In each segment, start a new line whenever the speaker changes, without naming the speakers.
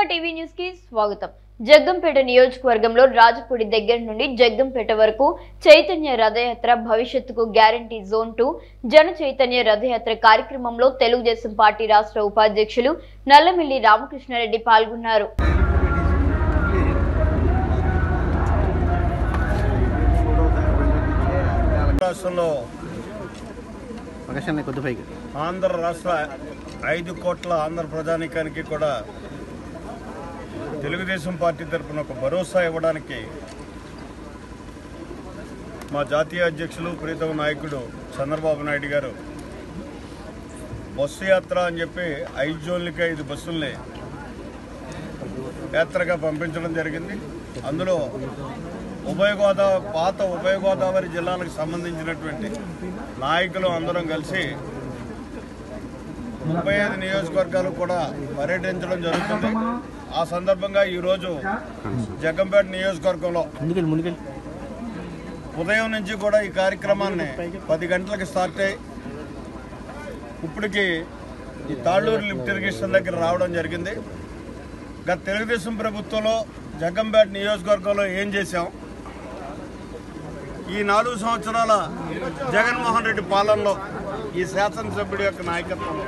TV news కి స్వాగతం జగ్గంపేట నియోజకవర్గంలో రాజపూడి దగ్గర నుండి జగ్గంపేట వరకు చైతన్య రథయాత్ర భవిష్యత్తుకు గ్యారంటీ జోన్ టూ జన చైతన్య రథయాత్ర కార్యక్రమంలో తెలుగుదేశం పార్టీ రాష్ట్ర ఉపాధ్యక్షులు నల్లమిల్లి రామకృష్ణారెడ్డి పాల్గొన్నారు
రాష్ట్రంలో
అవకాశాన్ని కొద్ది పైకి
ఆంధ్ర రాష్ట్ర ఐదు కోట్ల ఆంధ్ర ప్రజానీకానికి కూడా తెలుగుదేశం పార్టీ తరఫున ఒక భరోసా ఇవ్వడానికి మా జాతీయ అధ్యక్షులు ప్రీతమ నాయకుడు చంద్రబాబు నాయుడు గారు బస్సు యాత్ర అని చెప్పి ఐదు జోన్లకి ఐదు బస్సుల్ని యాత్రగా పంపించడం జరిగింది అందులో ఉభయ గోదావరి పాత ఉభయ గోదావరి జిల్లాలకు సంబంధించినటువంటి నాయకులు అందరం కలిసి ముప్పై ఐదు నియోజకవర్గాలు కూడా పర్యటించడం జరుగుతుంది ఆ సందర్భంగా ఈరోజు జగ్గంపేట నియోజకవర్గంలో
ముందుకెళ్ళి ముందుకెళ్ళి
ఉదయం నుంచి కూడా ఈ కార్యక్రమాన్ని పది గంటలకు స్టార్ట్ అయ్యి ఇప్పటికి ఈ తాళ్ళూరు లిఫ్ట్ ఇరిగేషన్ దగ్గర రావడం జరిగింది గత తెలుగుదేశం ప్రభుత్వంలో జగ్గంపేట నియోజకవర్గంలో ఏం చేశాం ఈ నాలుగు సంవత్సరాల జగన్మోహన్ రెడ్డి పాలనలో ఈ శాసనసభ్యుడి యొక్క నాయకత్వంలో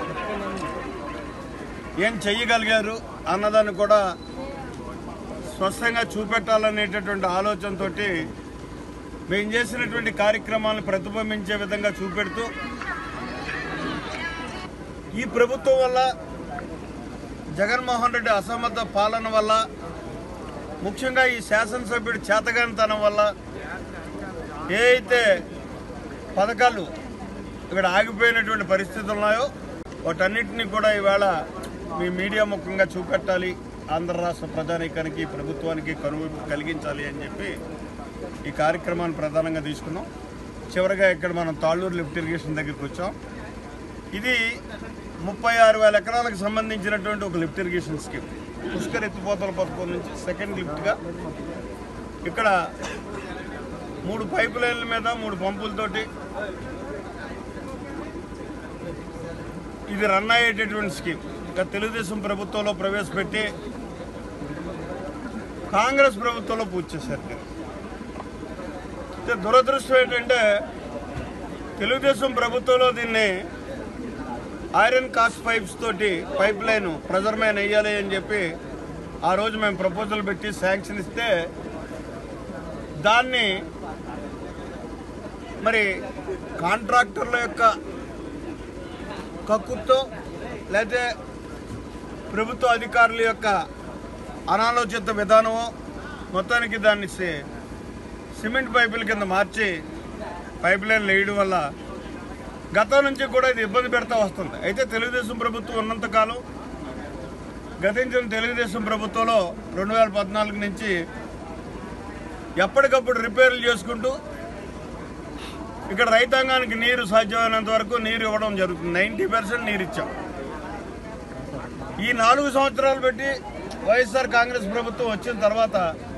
ఏం చెయ్యగలిగారు అన్నదాన్ని కూడా స్పష్టంగా చూపెట్టాలనేటటువంటి ఆలోచనతోటి మేము చేసినటువంటి కార్యక్రమాలను ప్రతిబింబించే విధంగా చూపెడుతూ ఈ ప్రభుత్వం వల్ల జగన్మోహన్ రెడ్డి అసమర్థ పాలన వల్ల ముఖ్యంగా ఈ శాసనసభ్యుడి చేతగానితనం వల్ల ఏ అయితే పథకాలు ఇక్కడ ఆగిపోయినటువంటి పరిస్థితులు ఉన్నాయో వాటన్నిటిని కూడా ఈవేళ మీ మీడియా ముఖంగా చూపెట్టాలి ఆంధ్ర రాష్ట్ర ప్రజానీకానికి ప్రభుత్వానికి కరువు కలిగించాలి అని చెప్పి ఈ కార్యక్రమాన్ని ప్రధానంగా తీసుకున్నాం చివరిగా ఇక్కడ మనం తాళ్ళూరు లిఫ్ట్ ఇరిగేషన్ దగ్గరికి వచ్చాం ఇది ముప్పై ఆరు వేల ఎకరాలకు సంబంధించినటువంటి ఒక లిఫ్ట్ ఇరిగేషన్ స్కీమ్ పుష్కర్ ఎత్తిపోతల పథకం నుంచి సెకండ్ లిఫ్ట్గా ఇక్కడ మూడు పైపు లైన్ల మీద మూడు పంపులతోటి ఇది రన్ అయ్యేటటువంటి స్కీమ్ ఇంకా తెలుగుదేశం ప్రభుత్వంలో ప్రవేశపెట్టి కాంగ్రెస్ ప్రభుత్వంలో పూర్తి చేశారు దీన్ని. అయితే దురదృష్టం ఏంటంటే తెలుగుదేశం ప్రభుత్వంలో దీన్ని ఐరన్ కాస్ట్ పైప్స్ తోటి పైప్ లైన్ ప్రెజర్ మ్యాన్ వేయాలి అని చెప్పి ఆ రోజు మేము ప్రపోజల్ పెట్టి శాంక్షన్ ఇస్తే దాన్ని మరి కాంట్రాక్టర్ల యొక్క కక్కుతో లేకపోతే ప్రభుత్వ అధికారుల యొక్క అనాలోచిత విధానమో మొత్తానికి దాన్ని సి- సిమెంట్ పైపుల కింద మార్చి పైప్ లైన్ వేయడం వల్ల గతం నుంచి కూడా ఇది ఇబ్బంది పెడతా వస్తుంది అయితే తెలుగుదేశం ప్రభుత్వం ఉన్నంతకాలం గతించిన తెలుగుదేశం ప్రభుత్వంలో రెండు వేల పద్నాలుగు నుంచి ఎప్పటికప్పుడు రిపేర్లు చేసుకుంటూ ఇక్కడ రైతాంగానికి నీరు సాధ్యమైనంత వరకు నీరు ఇవ్వడం జరుగుతుంది నైంటీ పర్సెంట్ నీరు ఇచ్చాం ఈ నాలుగు సంవత్సరాలు పెట్టి వైఎస్ఆర్ కాంగ్రెస్ ప్రభుత్వం వచ్చిన తర్వాత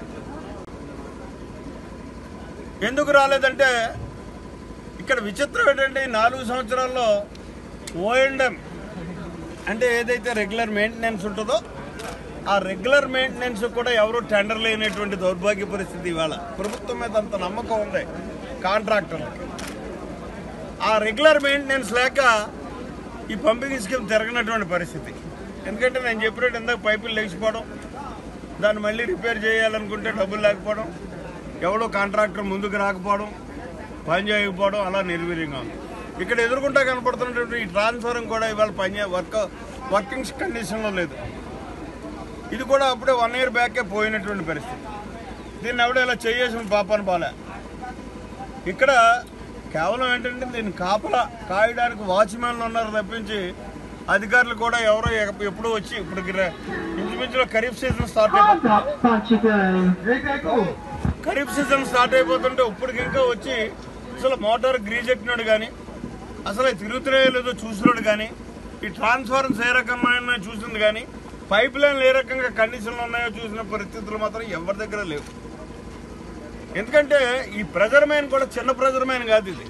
ఎందుకు రాలేదంటే ఇక్కడ విచిత్రం ఏంటంటే ఈ నాలుగు సంవత్సరాల్లో ఓఎండ్ఎం అంటే ఏదైతే రెగ్యులర్ మెయింటెనెన్స్ ఉంటుందో ఆ రెగ్యులర్ మెయింటెనెన్స్ కూడా ఎవరు టెండర్ లేనటువంటి దౌర్భాగ్య పరిస్థితి ఇవాళ ప్రభుత్వం మీద అంత నమ్మకం ఉంది కాంట్రాక్టర్లకి ఆ రెగ్యులర్ మెయింటెనెన్స్ లేక ఈ పంపింగ్ స్కీమ్ తిరగనటువంటి పరిస్థితి ఎందుకంటే నేను చెప్పినట్టు ఇందాక పైపులు లేచిపోవడం దాన్ని మళ్ళీ రిపేర్ చేయాలనుకుంటే డబ్బులు లేకపోవడం ఎవడో కాంట్రాక్టర్ ముందుకు రాకపోవడం పని చేయకపోవడం అలా నిర్వీర్యంగా ఉంది ఇక్కడ ఎదుర్కొంటా కనపడుతున్నటువంటి ఈ ట్రాన్స్ఫారం కూడా ఇవాళ పని వర్క్ వర్కింగ్ కండిషన్లో లేదు ఇది కూడా అప్పుడే వన్ ఇయర్ బ్యాకే పోయినటువంటి పరిస్థితి దీన్ని ఎవడో ఇలా చేయేసిన పాపాను బాలే ఇక్కడ కేవలం ఏంటంటే దీన్ని కాపలా కాయడానికి వాచ్మెన్లు ఉన్నారు తప్పించి అధికారులు కూడా ఎవరో ఎ- ఎప్పుడో వచ్చి ఇప్పుడు గిర- ఇంచుమించులో ఖరీఫ్ సీజన్ స్టార్ట్ అయిపోతుంది ఖరీఫ్ సీజన్ స్టార్ట్ అయిపోతుంటే ఇప్పటికి ఇంకా వచ్చి అసలు మోటార్ గ్రీజ్ ఎక్కినాడు కానీ అసలు అవి తిరుగుతున్నాయో లేదో చూసినాడు కానీ ఈ ట్రాన్స్ఫార్మర్స్ ఏ రకమైన చూసింది కానీ పైప్ లైన్లు ఏ రకంగా కండిషన్లు ఉన్నాయో చూసిన పరిస్థితులు మాత్రం ఎవరి దగ్గర లేవు ఎందుకంటే ఈ ప్రెజర్ మైన్ కూడా చిన్న ప్రెజర్ మైన్ కాదు ఇది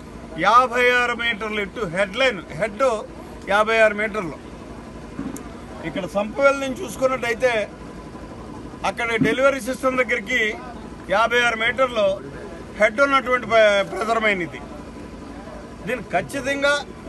యాభై ఆరు మీటర్లు ఇటు హెడ్ లైన్ హెడ్ యాభై ఆరు మీటర్లు ఇక్కడ సంపవేల్ నుంచి చూసుకున్నట్టయితే అక్కడ డెలివరీ సిస్టమ్ దగ్గరికి యాభై ఆరు మీటర్లు హెడ్ ఉన్నటువంటి ప్ర- ప్రధానమైనది దీన్ని ఖచ్చితంగా